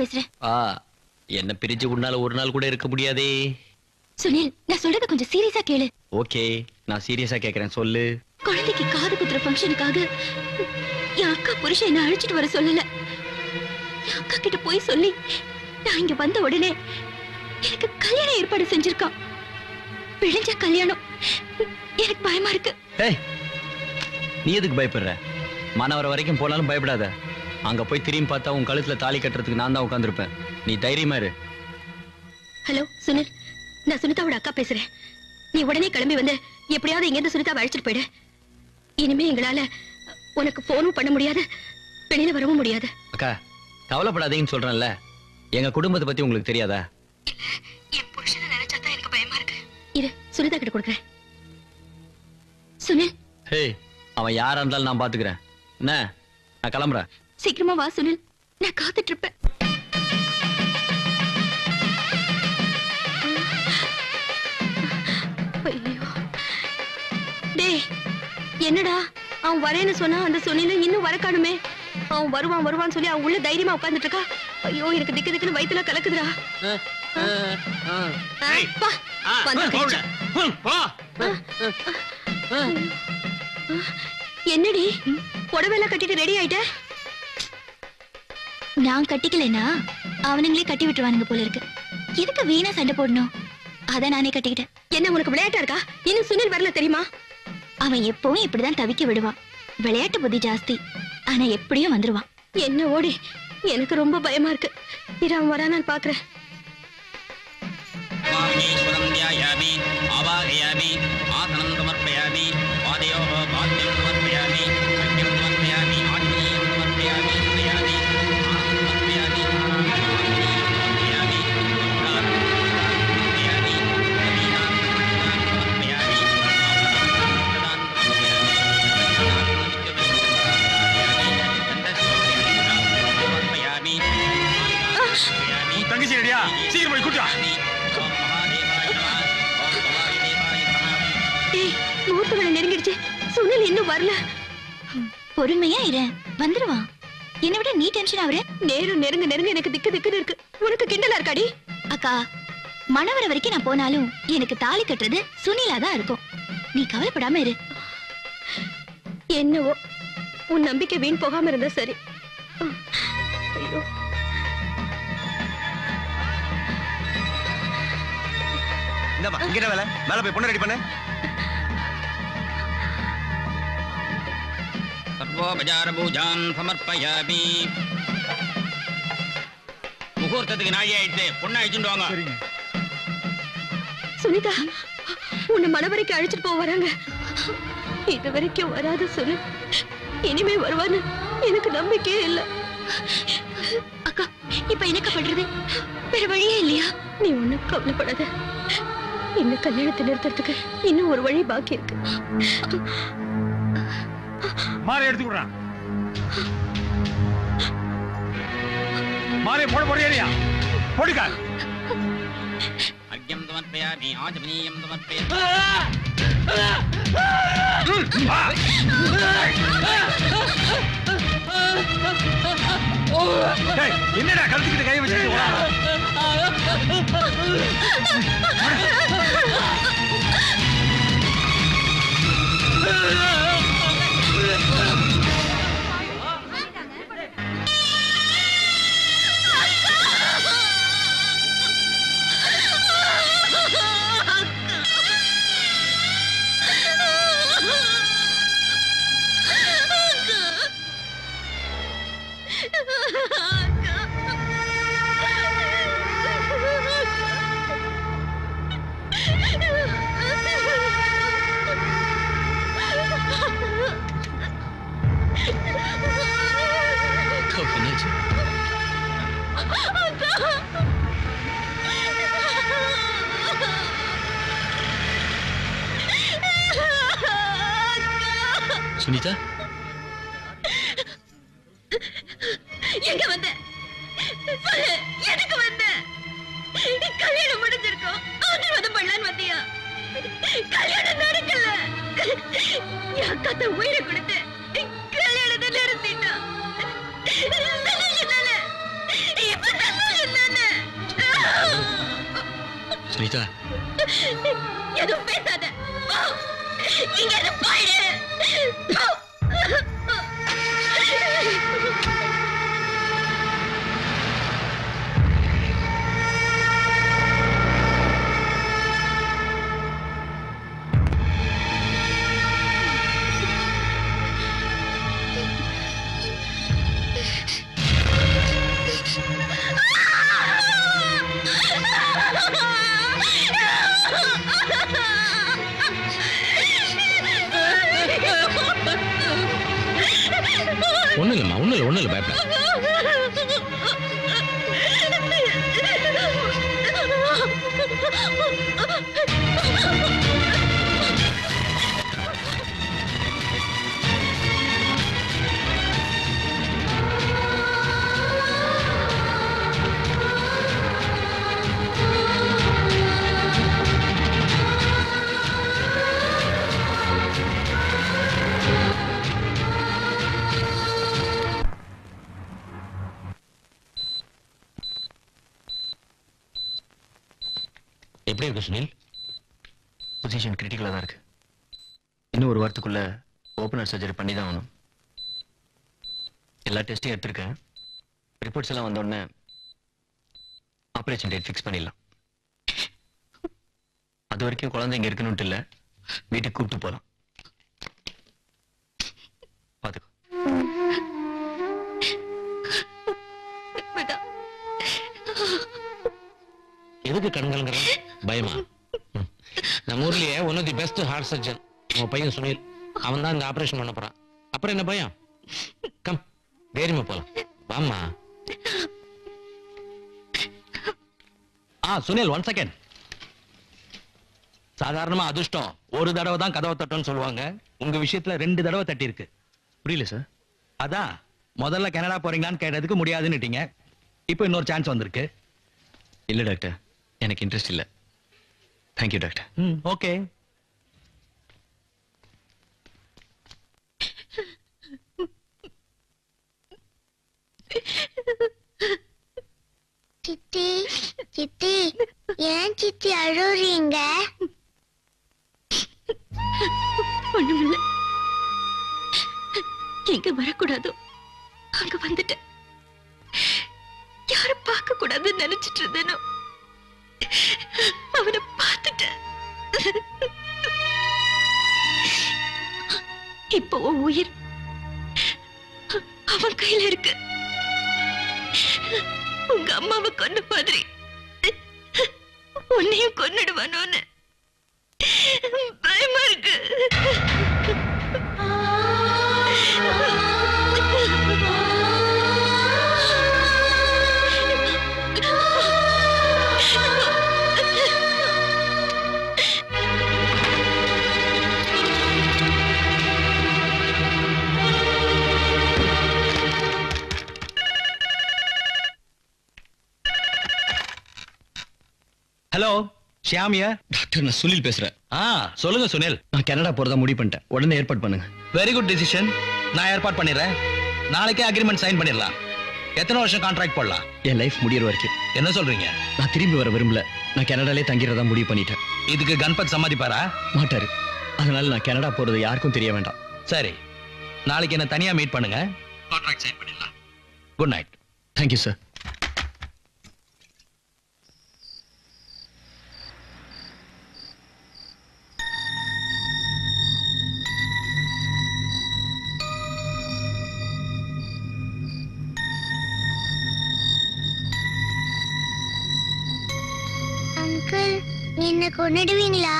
பேசுறேன் ஆ என்ன பிரிஞ்சு உன்னால ஒரு நாள் கூட இருக்க முடியாதே சுனில் நான் சொல்றத கொஞ்சம் சீரியஸா கேளு ஓகே நான் சீரியஸா கேக்குறேன் சொல்லு குழந்தைக்கு காது குத்துற ஃபங்க்ஷனுக்காக என் அக்கா புருஷன் என்ன அழைச்சிட்டு வர சொல்லல என் அக்கா கிட்ட போய் சொல்லி நான் இங்க வந்த உடனே எனக்கு கல்யாண ஏற்பாடு செஞ்சிருக்கான் விழிஞ்ச கல்யாணம் எனக்கு பயமா இருக்கு ஏய் நீ எதுக்கு பயப்படுற மாணவர வரைக்கும் போனாலும் பயப்படாத அங்க போய் திரும்பி பார்த்தா உன் கழுத்துல தாலி கட்டுறதுக்கு நான் தான் உட்காந்துருப்பேன் நீ தைரியமா இரு ஹலோ சுனில் நான் சுனிதாவோட அக்கா பேசுறேன் நீ உடனே கிளம்பி வந்து எப்படியாவது இங்க இருந்து சுனிதாவை அழைச்சிட்டு போயிடு இனிமே எங்களால உனக்கு போனும் பண்ண முடியாது வெளியில வரவும் முடியாது அக்கா கவலைப்படாதீங்கன்னு சொல்றேன்ல எங்க குடும்பத்தை பத்தி உங்களுக்கு தெரியாதா என் புருஷனை நினைச்சா தான் எனக்கு பயமா இருக்கு இரு சுனிதா கிட்ட கொடுக்குறேன் சுனில் ஹே அவன் யாரா இருந்தாலும் நான் பாத்துக்கிறேன் என்ன நான் கிளம்புறேன் சீக்கிரமா வா சுனில் நான் காத்துட்டு இருப்பேன் ஐயோ டேய் என்னடா அவன் வரேன்னு சொன்னா அந்த சுனில இன்னும் வர காணுமே அவன் வருவான் வருவான்னு சொல்லி அவன் உள்ள தைரியமா உட்கார்ந்துட்டு இருக்கா ஐயோ எனக்கு திக்கு திக்குன்னு வயித்துல கலக்குதுடா ஆ, பா, வந்து கடிச்சா. என்னடி புடவைலாம் கட்டிட்டு ரெடி ஆயிட்ட நான் கட்டிக்கலைன்னா அவனுங்களே கட்டி விட்டுருவானுங்க போல இருக்கு எதுக்கு வீணா சண்டை போடணும் அதான் நானே கட்டிக்கிட்டேன் என்ன உனக்கு விளையாட்டா இருக்கா இன்னும் சுனில் வரல தெரியுமா அவன் எப்பவும் இப்படிதான் தவிக்க விடுவான் விளையாட்டு புத்தி ஜாஸ்தி ஆனா எப்படியும் வந்துருவான் என்ன ஓடி எனக்கு ரொம்ப பயமா இருக்கு இரு அவன் வரானான்னு பாக்குறேன் वाग्मीश्वरं ध्यायामि आवाहयामि आसनं समर्पयामि पादयोः पाद्यं समर्पयामि अर्घ्यं समर्पयामि आग्नेयं समर्पयामि समर्पयामि आसनं समर्पयामि आग्नेयं समर्पयामि नमस्कारं समर्पयामि नदीनां समर्पयामि தங்கச்சி ரெடியா சீக்கிரம் போய் கூட்டா ஏய் முகூர்த்த வேலை நெருங்கிடுச்சு சுனில் இன்னும் வரல பொறுமையா இரு வந்துருவான் என்னை விட நீ டென்ஷன் ஆகுற நேரம் நெருங்க நெருங்க எனக்கு திக்கு திக்குன்னு இருக்கு உனக்கு கிண்டலா இருக்காடி அக்கா மணவர வரைக்கும் நான் போனாலும் எனக்கு தாலி கட்டுறது சுனிலா தான் இருக்கும் நீ கவலைப்படாம இரு என்னவோ உன் நம்பிக்கை வீண் போகாம இருந்தா சரி ஐயோ இந்தமா இங்க என்ன வேலை மேல போய் பொண்ணு ரெடி பண்ணு சர்வோபஜாரபூஜான் சமர்ப்பயாமி முகூர்த்தத்துக்கு நாழி ஆயிடுச்சு பொண்ணு அழிச்சுட்டு வாங்க சுனிதா உன்னை மணவரைக்கு அழைச்சிட்டு போக வராங்க இது வரைக்கும் வராத சொல்லு இனிமே வருவான்னு எனக்கு நம்பிக்கையே இல்ல அக்கா இப்ப என்னக்கா பண்றது வேற வழியே இல்லையா நீ ஒண்ணும் கவலைப்படாத இந்த கல்யாணத்தை நிறுத்துறதுக்கு இன்னும் ஒரு வழி பாக்கி இருக்கு மாலை எடுத்துக்கிறான் மாலை போட போறியா போடுக்கா அர்க்யம் சமர்ப்பயாமி ஆஜமனீயம் சமர்ப்பயாமி டேய், என்னடா கழுத்துக்கிட்டு கை வச்சுட்டு ஓடாத? என்னாச்சு சுனிதா எங்க வந்த சொல்லு எதுக்கு வந்த கல்யாணம் முடிஞ்சிருக்கோம் ஆசீர்வாதம் பண்ணலான்னு வந்தியா கல்யாணம் நடக்கல என் அக்கா தான் உயிரை கொடுத்து கல்யாணத்தை நிறுத்திட்டா சொல்லு, சொல்லு. இப்ப சொல்லு. சுனிதா எதுவும் பேசாத போ. இங்க இருந்து போயிடு போ. ஒண்ணும் இல்லம்மா ஒண்ணும் இல்லை ஒண்ணும் இல்லை பயப்பட எப்படி இருக்கு சுனில் பொசிஷன் கிரிட்டிக்கலாக தான் இருக்கு இன்னும் ஒரு வாரத்துக்குள்ள ஓப்பனர் சர்ஜரி பண்ணி தான் ஆகணும் எல்லா டெஸ்ட்டையும் எடுத்திருக்கேன் ரிப்போர்ட்ஸ் எல்லாம் வந்த உடனே ஆப்ரேஷன் டேட் ஃபிக்ஸ் பண்ணிடலாம் அது வரைக்கும் குழந்தை இங்க இருக்கணும்ட்டு இல்லை வீட்டுக்கு கூப்பிட்டு போகலாம் பார்த்துக்கோ வேண்டாம். எதுக்கு கண்கலங்கிற பயமா ம். நம்ம ஊர்லயே one of the best heart surgeon உன் பையன் சுனில் அவன் தான் இந்த ஆபரேஷன் பண்ண போறான் அப்புறம் என்ன பயம் கம் தைரியமா போலாம் வாம்மா ஆ சுனில் ஒன் செகண்ட் சாதாரணமா அதிர்ஷ்டம் ஒரு தடவை தான் கதவை தட்டும்னு சொல்லுவாங்க உங்க விஷயத்துல ரெண்டு தடவை தட்டி இருக்கு புரியல சார் அதான் முதல்ல கனடா போறீங்களான்னு கேட்டதுக்கு முடியாதுன்னுட்டீங்க இப்போ இன்னொரு சான்ஸ் வந்திருக்கு இல்ல டாக்டர் எனக்கு இன்ட்ரெஸ்ட் இல்ல தேங்க்யூ டாக்டர் ம் ஓகே சித்தி சித்தி ஏன் சித்தி அழுறீங்க ஒண்ணுமில்ல எங்க வரக்கூடாதோ அங்க வந்துட்டேன் யார பார்க்க கூடாதுன்னு நினைச்சிட்டு இருந்தேனோ அவனை பார்த்துட்டேன் இப்போ உன் உயிர் அவன் கையில இருக்கு உங்க அம்மாவை கொன்ன மாதிரி உன்னையும் கொன்னுடுவானோன்னு பயமா இருக்கு ஹலோ ஷியாமியா டாக்டர் நான் சுனில் பேசுறேன் ஆ சொல்லுங்க சுனில் நான் கனடா போறதா முடிவு பண்ணிட்டேன் உடனே ஏற்பாடு பண்ணுங்க வெரி குட் டிசிஷன் நான் ஏற்பாடு பண்ணிடுறேன் நாளைக்கே அக்ரிமெண்ட் சைன் பண்ணிடலாம் எத்தனை வருஷம் கான்ட்ராக்ட் போடலாம் என் லைஃப் முடியிற வரைக்கும் என்ன சொல்றீங்க நான் திரும்பி வர விரும்பல நான் கனடாலே தங்கிறதா முடிவு பண்ணிட்டேன் இதுக்கு கணபத் சம்மதிப்பாரா மாட்டாரு அதனால நான் கனடா போறது யாருக்கும் தெரிய வேண்டாம் சரி நாளைக்கு என்ன தனியா மீட் பண்ணுங்க கான்ட்ராக்ட் சைன் பண்ணிடலாம் good night thank you sir uncle என்ன கொன்னுடுவீங்களா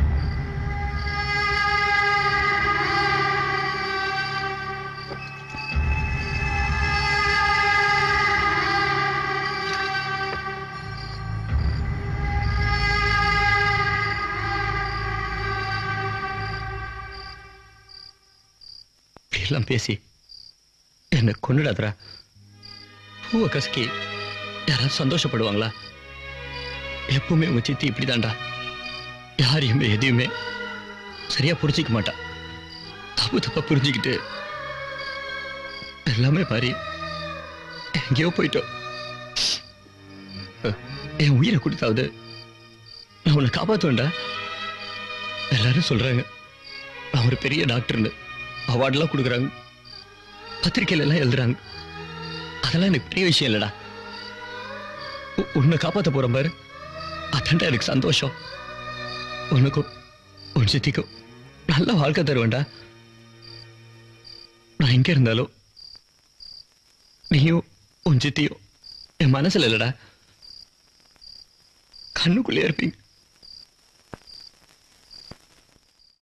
எல்லாம் பேசி என்னை கொண்டுடாதரா பூவை கசக்கி யாராவது சந்தோஷப்படுவாங்களா எப்பவுமே உங்க சித்தி இப்படிதான்டா யாரையுமே எதையுமே சரியா புரிஞ்சிக்க மாட்டா தப்பு தப்பா புரிஞ்சுக்கிட்டு எல்லாமே மாறி எங்கேயோ போயிட்டோம் அஹ், என் உயிரை கொடுத்தாவது நான் உன்னை காப்பாத்துவேன்டா எல்லாரும் சொல்றாங்க நான் ஒரு பெரிய டாக்டர்னு அவார்டெல்லாம் கொடுக்குறாங்க பத்திரிக்கையில எல்லாம் எழுதுறாங்க அதெல்லாம் எனக்கு பெரிய விஷயம் இல்லடா உ- உன்னை காப்பாத்த போறேன் பாரு அதான்டா எனக்கு சந்தோஷம் உனக்கும் உன் சித்திக்கும் நல்ல வாழ்க்கை தருவேன்டா நான் எங்க இருந்தாலும் நீயும் உன் சித்தியும் என் மனசுல இல்லடா கண்ணுக்குள்ளே இருப்பீங்க